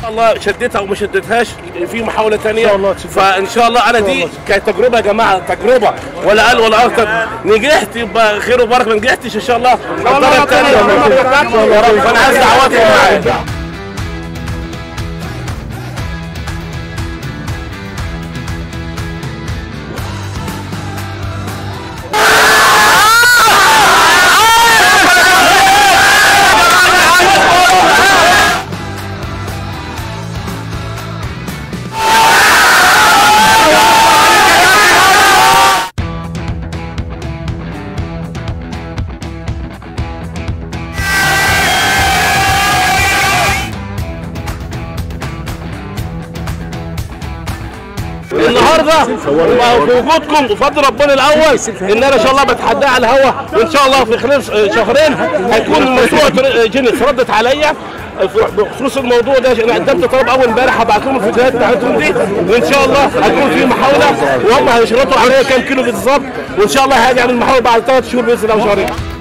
شاء الله شديتها او ما شديتهاش في محاوله ثانيه شاء الله تشوف. فان شاء الله انا دي كانت تجربه يا جماعه تجربه ولا اقل ولا اكتر نجحت يبقى خير وبركه ما نجحتش ان شاء الله الدرجه الثانيه يا رب فانا عايز دعواتكم معايا النهارده بوجودكم وفضل ربنا الاول ان انا ان شاء الله بتحداه على الهوا وان شاء الله في خلال شهرين هيكون مشروع جينيس ردت عليا بخصوص الموضوع ده انا قدمت طلب اول امبارح هبعت لهم الفيديوهات بتاعتهم دي وان شاء الله هتكون في محاوله وهم هيشرطوا عليا كام كيلو بالظبط وان شاء الله هاجي اعمل محاوله بعد ثلاث شهور باذن الله وشهرين